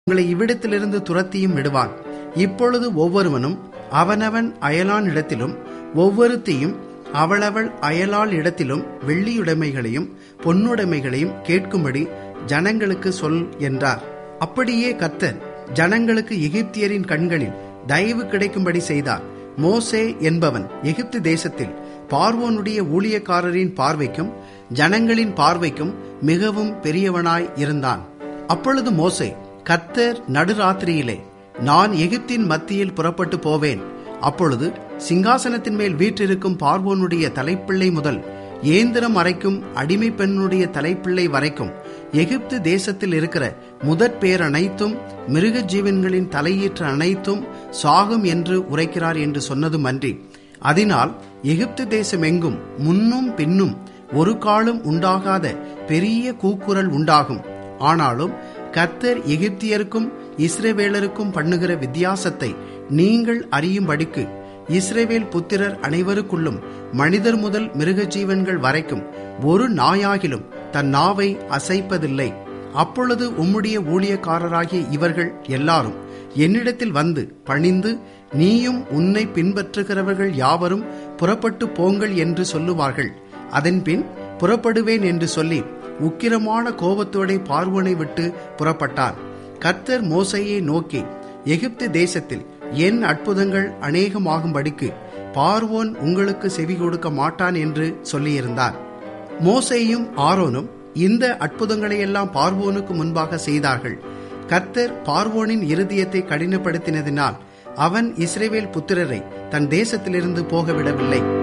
உங்களை இவ்விடத்திலிருந்து துரத்தியும் விடுவான் இப்பொழுது ஒவ்வொருவனும் அவனவன் அயலான் இடத்திலும் ஒவ்வொருத்தியும் அவளவள் அயலாள் இடத்திலும் வெள்ளியுடைமைகளையும் பொன்னுடைமைகளையும் கேட்கும்படி ஜனங்களுக்கு சொல் என்றார் அப்படியே கர்த்தர் ஜனங்களுக்கு எகிப்தியரின் கண்களில் தயவு கிடைக்கும்படி செய்தார் மோசே என்பவன் எகிப்து தேசத்தில் பார்வோனுடைய ஊழியக்காரரின் பார்வைக்கும் ஜனங்களின் பார்வைக்கும் மிகவும் பெரியவனாய் இருந்தான் அப்பொழுது மோசே கர்த்தர் நடுராத்திரியிலே நான் எகிப்தின் மத்தியில் புறப்பட்டு போவேன் அப்பொழுது சிங்காசனத்தின் மேல் வீற்றிருக்கும் பார்வோனுடைய தலைப்பிள்ளை முதல் ஏந்திரம் அரைக்கும் அடிமை பெண்ணுடைய தலைப்பிள்ளை வரைக்கும் எகிப்து தேசத்தில் இருக்கிற முதற் பேர் அனைத்தும் மிருக ஜீவன்களின் தலையீற்று அனைத்தும் சாகும் என்று உரைக்கிறார் என்று சொன்னதும் அன்றி அதனால் எகிப்து தேசம் எங்கும் முன்னும் பின்னும் ஒரு காலம் உண்டாகாத பெரிய கூக்குரல் உண்டாகும் ஆனாலும் கர்த்தர் எகிப்தியருக்கும் இஸ்ரேவேலருக்கும் பண்ணுகிற வித்தியாசத்தை நீங்கள் அறியும்படிக்கு இஸ்ரேவேல் புத்திரர் அனைவருக்குள்ளும் மனிதர் முதல் மிருக ஜீவன்கள் வரைக்கும் ஒரு நாயாகிலும் தன் நாவை அசைப்பதில்லை அப்பொழுது உம்முடைய ஊழியக்காரராகிய இவர்கள் எல்லாரும் என்னிடத்தில் வந்து பணிந்து நீயும் உன்னை பின்பற்றுகிறவர்கள் யாவரும் புறப்பட்டு போங்கள் என்று சொல்லுவார்கள் அதன்பின் புறப்படுவேன் என்று சொல்லி உக்கிரமான கோபத்தோടെ பார்வோனை விட்டு புறப்பட்டார் கர்த்தர் மோசையை நோக்கி எகிப்து தேசத்தில் என் அற்புதங்கள் அநேகமாகும்படிக்கு பார்வோன் உங்களுக்கு செவி கொடுக்க மாட்டான் என்று சொல்லியிருந்தார் மோசேயும் ஆரோனும் இந்த அற்புதங்களையெல்லாம் பார்வோனுக்கு முன்பாக செய்தார்கள் கர்த்தர் பார்வோனின் இருதயத்தை கடினப்படுத்தினதினால் அவன் இஸ்ரேவேல் புத்திரரை தன் தேசத்திலிருந்து போகவிடவில்லை